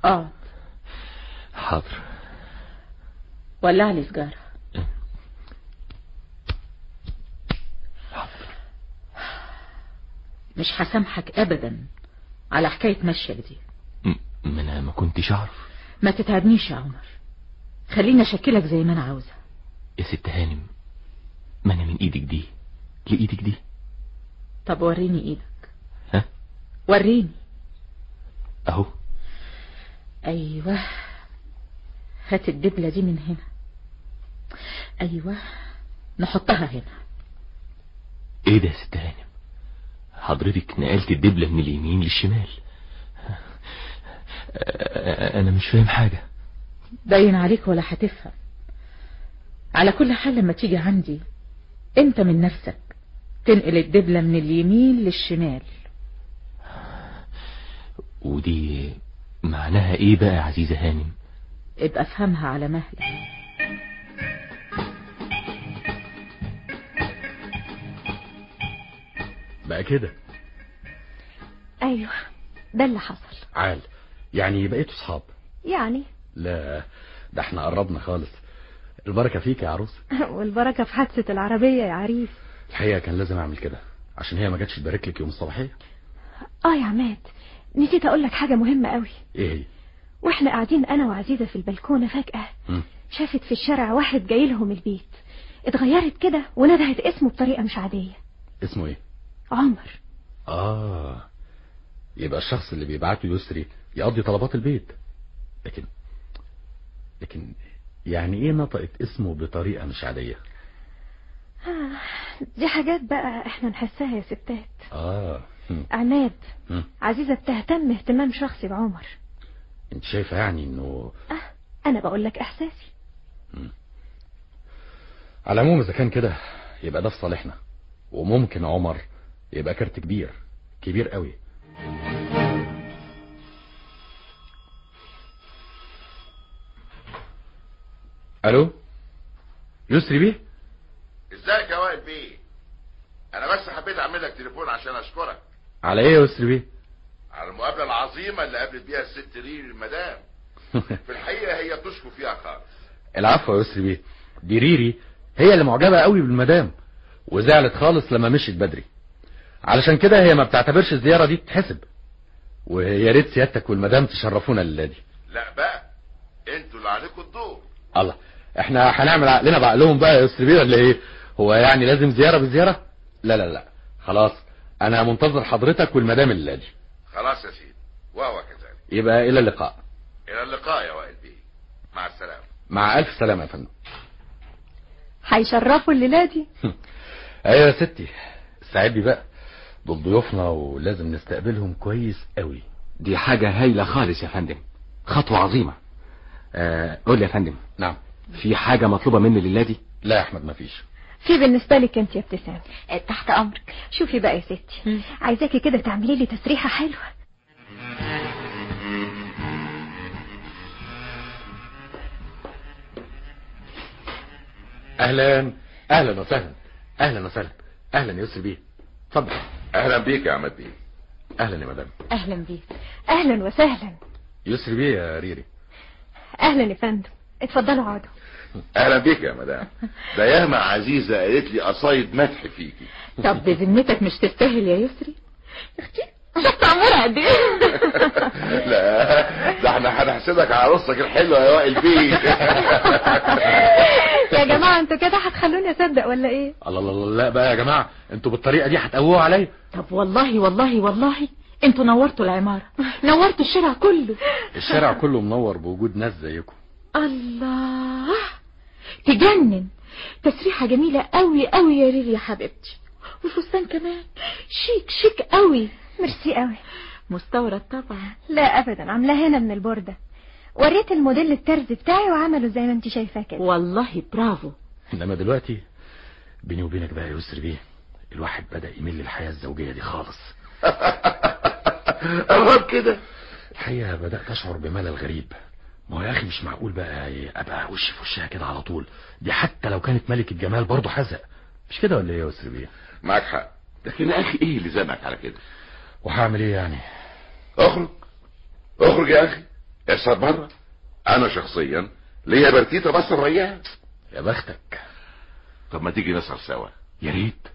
اقعد حاضر ولع لي سجارة حاضر مش هسامحك ابدا على حكاية مشيك دي م- ما انا ما كنتش اعرف ما تتعبنيش يا عمر خليني اشكلك زي ما انا عاوزة يا ست هانم ما انا من ايدك دي لايدك دي طب وريني ايدك ها وريني اهو ايوه هات الدبلة دي من هنا ايوه نحطها هنا ايه ده يا ست هانم حضرتك نقلت الدبلة من اليمين للشمال انا مش فاهم حاجة باين عليك ولا هتفهم على كل حال لما تيجي عندي انت من نفسك تنقل الدبلة من اليمين للشمال ودي معناها ايه بقى يا عزيزة هانم ابقى افهمها على مهلك بقى كده ايوه ده اللي حصل عال يعني بقيتوا صحاب يعني لا ده احنا قربنا خالص البركة فيك يا عروس والبركة في حادثة العربية يا عريس الحقيقة كان لازم اعمل كده عشان هي ما جاتش تبارك لك يوم الصباحية اه يا عماد نسيت اقول لك حاجة مهمة قوي ايه هي واحنا قاعدين انا وعزيزة في البلكونة فجأة مم. شافت في الشارع واحد جاي لهم البيت اتغيرت كده وندهت اسمه بطريقة مش عادية اسمه ايه عمر اه يبقى الشخص اللي بيبعته يسري يقضي طلبات البيت لكن لكن يعني ايه نطقت اسمه بطريقة مش عادية آه، دي حاجات بقى احنا نحسها يا ستات اه مم. عماد مم. عزيزة بتهتم اهتمام شخصي بعمر انت شايفة يعني انه اه انا بقول لك احساسي على العموم اذا كان كده يبقى ده في صالحنا وممكن عمر يبقى كارت كبير كبير قوي الو يسري بيه ازيك يا وائل بيه انا بس حبيت اعمل لك تليفون عشان اشكرك على ايه يا يسري بيه على المقابله العظيمه اللي قابلت بيها الست ريري المدام في الحقيقه هي تشكو فيها خالص العفو يا يسري بيه دي ريري هي اللي معجبة قوي بالمدام وزعلت خالص لما مشيت بدري علشان كده هي ما بتعتبرش الزيارة دي تتحسب ويا ريت سيادتك والمدام تشرفونا الليلة دي لا بقى انتوا اللي عليكم الدور الله احنا هنعمل عقلنا بعقلهم بقى يا يسري بيه ولا ايه هو يعني لازم زيارة بزيارة لا لا لا خلاص انا منتظر حضرتك والمدام الليلة دي خلاص يا سيدي وهو كذلك يبقى الى اللقاء الى اللقاء يا وائل بيه مع السلامه مع الف سلامة يا فندم هيشرفوا الليلة دي ايوه يا ستي استعدي بقى دول ضيوفنا ولازم نستقبلهم كويس قوي دي حاجة هايلة خالص يا فندم خطوة عظيمة آه قول لي يا فندم نعم في حاجة مطلوبة مني الليلة دي لا يا احمد مفيش في بالنسبة لك انت يا ابتسام تحت امرك شوفي بقى يا ستي عايزاكي كده تعملي لي تسريحة حلوة اهلا اهلا وسهلا اهلا وسهلا اهلا يا يسري بيه اتفضل اهلا بيك يا عماد بيه اهلا يا مدام اهلا بيك اهلا وسهلا يسري بيه يا ريري اهلا يا فندم اتفضلوا اقعدوا اهلا بيك يا مدام ده ياما عزيزه قالت لي قصايد مدح فيكي طب بذمتك مش تستاهل يا يسري اختي شفت عمرها قد ايه لا ده احنا هنحسدك على عروستك الحلوه يا وائل بيه يا جماعة انتوا كده هتخلوني اصدق ولا ايه الله الله الله لا بقى يا جماعه انتوا بالطريقه دي هتقووا عليا طب والله والله والله انتوا نورتوا العمارة نورتوا الشارع كله الشارع كله منور بوجود ناس زيكم الله تجنن تسريحة جميلة قوي قوي يا ريري يا حبيبتي والفستان كمان شيك شيك قوي ميرسي قوي مستورد طبعا لا ابدا عاملاه هنا من البوردة وريت الموديل الترز بتاعي وعمله زي ما انت شايفاه كده والله برافو انما دلوقتي بيني وبينك بقى يا يسري بيه الواحد بدا يميل للحياه الزوجيه دي خالص قرب كده الحقيقه بدات اشعر بملل غريب ما هو يا اخي مش معقول بقى ابقى وش في وشها كده على طول دي حتى لو كانت ملكه جمال برضه حزق مش كده ولا ايه يا يسري بيه معاك حق لكن يا اخي ايه اللي زنك على كده وهعمل ايه يعني اخرج اخرج يا اخي اسهر بره انا شخصيا ليا برتيتا بس وياها يا بختك طب ما تيجي نسهر سوا يا ريت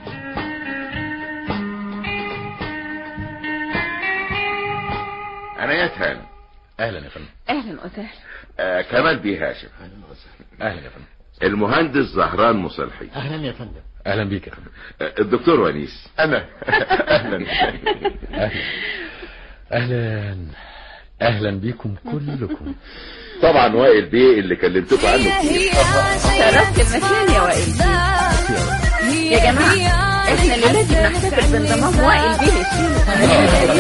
انا يا هانم اهلا يا فندم اهلا وسهلا آه كمال بيه هاشم اهلا يا فندم المهندس زهران مصلحي اهلا يا فندم اهلا بيك يا فندم آه الدكتور ونيس انا اهلا اهلا اهلا اهلا بيكم كلكم طبعا وائل بيه اللي كلمتكم عنه كتير شرفت المكان يا وائل يا جماعة احنا الليلة دي بنحتفل بانضمام وائل بيه للشيء